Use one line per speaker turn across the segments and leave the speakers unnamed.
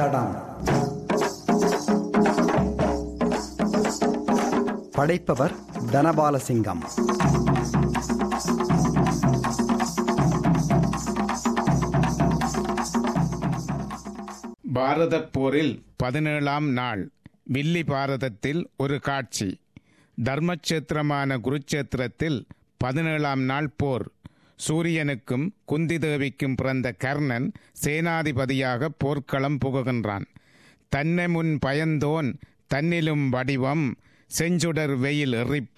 தடம் படைப்பவர் தனபாலசிங்கம்
பாரதப் போரில் பதினேழாம் நாள் வில்லி பாரதத்தில் ஒரு காட்சி தர்மச்சேத்திரமான குருச்சேத்திரத்தில் பதினேழாம் நாள் போர் சூரியனுக்கும் குந்தி தேவிக்கும் பிறந்த கர்ணன் சேனாதிபதியாக போர்க்களம் புகுகின்றான் தன்னை முன் பயந்தோன் தன்னிலும் வடிவம் செஞ்சுடர் வெயில் எறிப்ப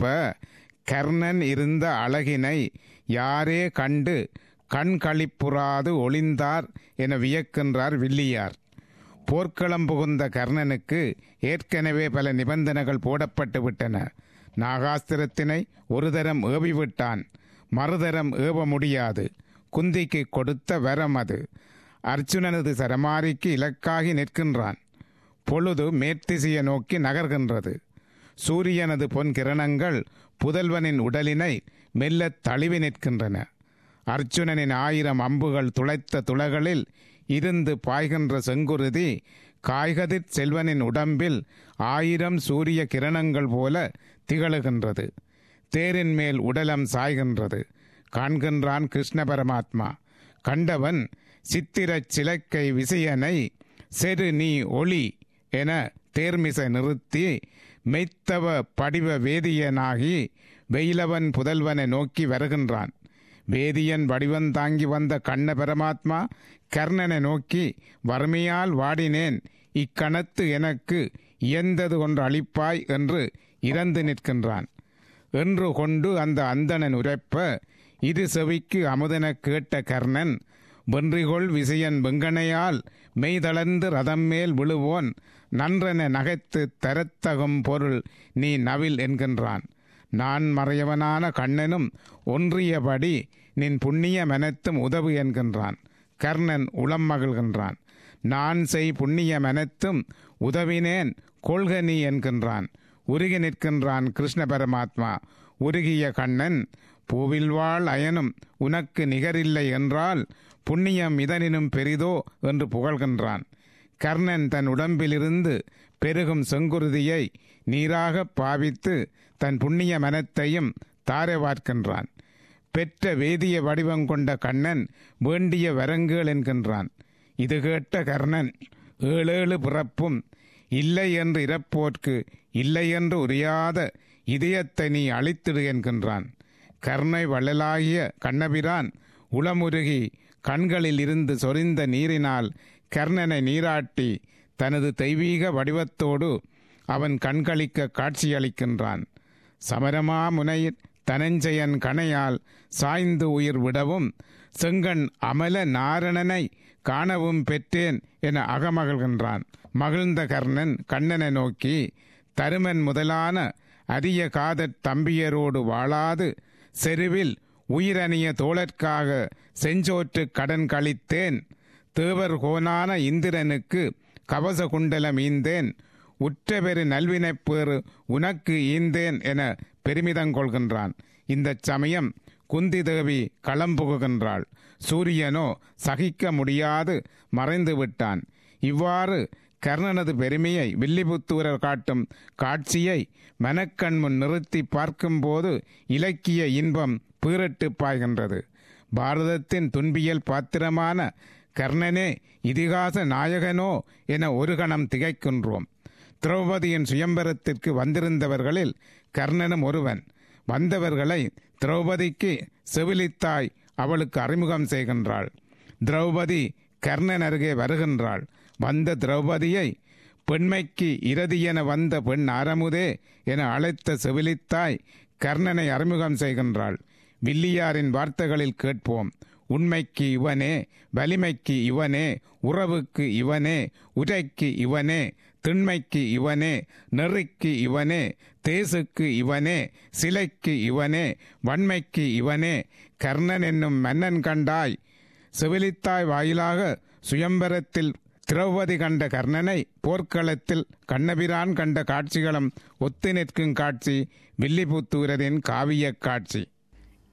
கர்ணன் இருந்த அழகினை யாரே கண்டு கண் களிப்புறாது ஒளிந்தார் என வியக்கின்றார் வில்லியார் போர்க்களம் புகுந்த கர்ணனுக்கு ஏற்கனவே பல நிபந்தனைகள் போடப்பட்டு விட்டன நாகாஸ்திரத்தினை ஒரு தரம் ஏவிவிட்டான் மறுதரம் ஏவ முடியாது குந்திக்கு கொடுத்த வரம் அது அர்ஜுனனது சரமாரிக்கு இலக்காகி நிற்கின்றான் பொழுது மேற்திசையை நோக்கி நகர்கின்றது சூரியனது பொன் கிரணங்கள் புதல்வனின் உடலினை மெல்லத் தழுவி நிற்கின்றன அர்ஜுனனின் ஆயிரம் அம்புகள் துளைத்த துளகளில் இருந்து பாய்கின்ற செங்குருதி காய்கதிர் செல்வனின் உடம்பில் ஆயிரம் சூரிய கிரணங்கள் போல திகழுகின்றது தேரின் மேல் உடலம் சாய்கின்றது காண்கின்றான் கிருஷ்ண பரமாத்மா கண்டவன் சித்திரச் சிலக்கை விசயனை செரு நீ ஒளி என தேர்மிசை நிறுத்தி மெய்த்தவ படிவ வேதியனாகி வெயிலவன் புதல்வனை நோக்கி வருகின்றான் வேதியன் வடிவம் தாங்கி வந்த கண்ண பரமாத்மா கர்ணனை நோக்கி வறுமையால் வாடினேன் இக்கணத்து எனக்கு இயந்தது ஒன்று அளிப்பாய் என்று இறந்து நிற்கின்றான் என்று கொண்டு அந்த அந்தணன் உரைப்ப இது செவிக்கு அமுதன கேட்ட கர்ணன் வென்றிகொள் விசயன் வெங்கனையால் மெய்தளர்ந்து ரதம் மேல் விழுவோன் நன்றென நகைத்து தரத்தகும் பொருள் நீ நவில் என்கின்றான் நான் மறையவனான கண்ணனும் ஒன்றியபடி நின் புண்ணிய மெனத்தும் உதவு என்கின்றான் கர்ணன் உளம் மகிழ்கின்றான் நான் செய் புண்ணிய மெனத்தும் உதவினேன் கொள்க நீ என்கின்றான் உருகி நிற்கின்றான் கிருஷ்ண பரமாத்மா உருகிய கண்ணன் பூவில் வாழ் அயனும் உனக்கு நிகரில்லை என்றால் புண்ணியம் இதனினும் பெரிதோ என்று புகழ்கின்றான் கர்ணன் தன் உடம்பிலிருந்து பெருகும் செங்குருதியை நீராக பாவித்து தன் புண்ணிய மனத்தையும் தாரை வார்க்கின்றான் பெற்ற வேதிய வடிவம் கொண்ட கண்ணன் வேண்டிய வரங்குகள் என்கின்றான் இது கேட்ட கர்ணன் ஏழேழு பிறப்பும் இல்லை என்று இறப்போர்க்கு இல்லை என்று உரியாத இதயத்தை நீ அழித்திடு என்கின்றான் கர்ணை வள்ளலாகிய கண்ணபிரான் உளமுருகி கண்களில் இருந்து சொரிந்த நீரினால் கர்ணனை நீராட்டி தனது தெய்வீக வடிவத்தோடு அவன் கண்களிக்க காட்சியளிக்கின்றான் சமரமா முனையில் தனஞ்சயன் கணையால் சாய்ந்து உயிர் விடவும் செங்கண் அமல நாரணனை காணவும் பெற்றேன் என அகமகிழ்கின்றான் மகிழ்ந்த கர்ணன் கண்ணனை நோக்கி தருமன் முதலான அரிய காதற் தம்பியரோடு வாழாது செருவில் உயிரணிய தோழற்காக செஞ்சோற்று கடன் கழித்தேன் தேவர் கோனான இந்திரனுக்கு கவச குண்டலம் ஈந்தேன் உற்றபெரு நல்வினைப்பேறு உனக்கு ஈந்தேன் என பெருமிதங்கொள்கின்றான் இந்த சமயம் குந்தி தேவி களம்புகுகின்றாள் சூரியனோ சகிக்க முடியாது மறைந்து விட்டான் இவ்வாறு கர்ணனது பெருமையை வில்லிபுத்தூரர் காட்டும் காட்சியை மனக்கண் முன் நிறுத்தி பார்க்கும்போது இலக்கிய இன்பம் பீரட்டு பாய்கின்றது பாரதத்தின் துன்பியல் பாத்திரமான கர்ணனே இதிகாச நாயகனோ என ஒரு கணம் திகைக்கின்றோம் திரௌபதியின் சுயம்பரத்திற்கு வந்திருந்தவர்களில் கர்ணனும் ஒருவன் வந்தவர்களை திரௌபதிக்கு செவிலித்தாய் அவளுக்கு அறிமுகம் செய்கின்றாள் திரௌபதி கர்ணன் அருகே வருகின்றாள் வந்த திரௌபதியை பெண்மைக்கு இரதியென வந்த பெண் அறமுதே என அழைத்த செவிலித்தாய் கர்ணனை அறிமுகம் செய்கின்றாள் வில்லியாரின் வார்த்தைகளில் கேட்போம் உண்மைக்கு இவனே வலிமைக்கு இவனே உறவுக்கு இவனே உரைக்கு இவனே திண்மைக்கு இவனே நெறிக்கு இவனே தேசுக்கு இவனே சிலைக்கு இவனே வன்மைக்கு இவனே கர்ணன் என்னும் மன்னன் கண்டாய் செவிலித்தாய் வாயிலாக சுயம்பரத்தில் திரௌபதி கண்ட கர்ணனை போர்க்களத்தில் கண்ணபிரான் கண்ட காட்சிகளும் ஒத்து நிற்கும் காட்சி வில்லிபுத்தூரரின் காவியக் காட்சி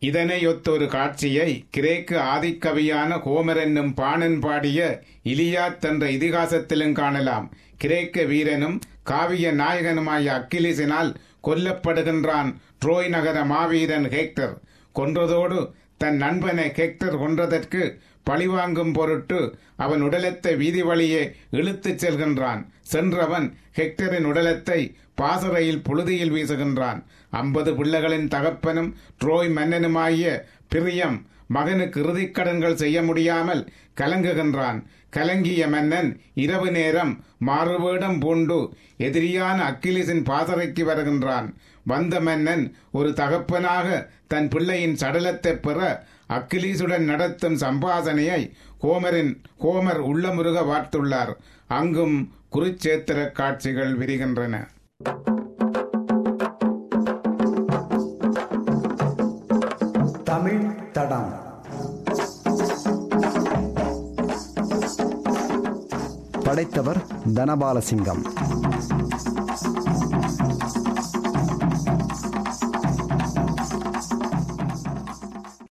இதனையொத்தொரு காட்சியை கிரேக்க ஆதிக்கவியான ஹோமர் என்னும் பாணன் பாடிய இலியாத் என்ற இதிகாசத்திலும் காணலாம் கிரேக்க வீரனும் காவிய நாயகனுமாய அக்கிலிசினால் கொல்லப்படுகின்றான் ட்ரோய் நகர மாவீரன் ஹெக்டர் கொன்றதோடு தன் நண்பனை ஹெக்டர் கொன்றதற்கு பழிவாங்கும் பொருட்டு அவன் உடலத்தை வீதி வழியே இழுத்துச் செல்கின்றான் சென்றவன் ஹெக்டரின் உடலத்தை பாசறையில் புழுதியில் வீசுகின்றான் ஐம்பது பிள்ளைகளின் தகப்பனும் ட்ரோய் மன்னனுமாகிய பிரியம் மகனுக்கு இறுதிக்கடன்கள் செய்ய முடியாமல் கலங்குகின்றான் கலங்கிய மன்னன் இரவு நேரம் மாறுவேடம் பூண்டு எதிரியான அக்கிலிஸின் பாசறைக்கு வருகின்றான் வந்த மன்னன் ஒரு தகப்பனாக தன் பிள்ளையின் சடலத்தை பெற அக்கிலீசுடன் நடத்தும் சம்பாசனையை ஹோமரின் ஹோமர் உள்ளமுருக வார்த்துள்ளார் அங்கும் குருச்சேத்திர காட்சிகள் விரிகின்றன
தமிழ் தடம் படைத்தவர் தனபாலசிங்கம்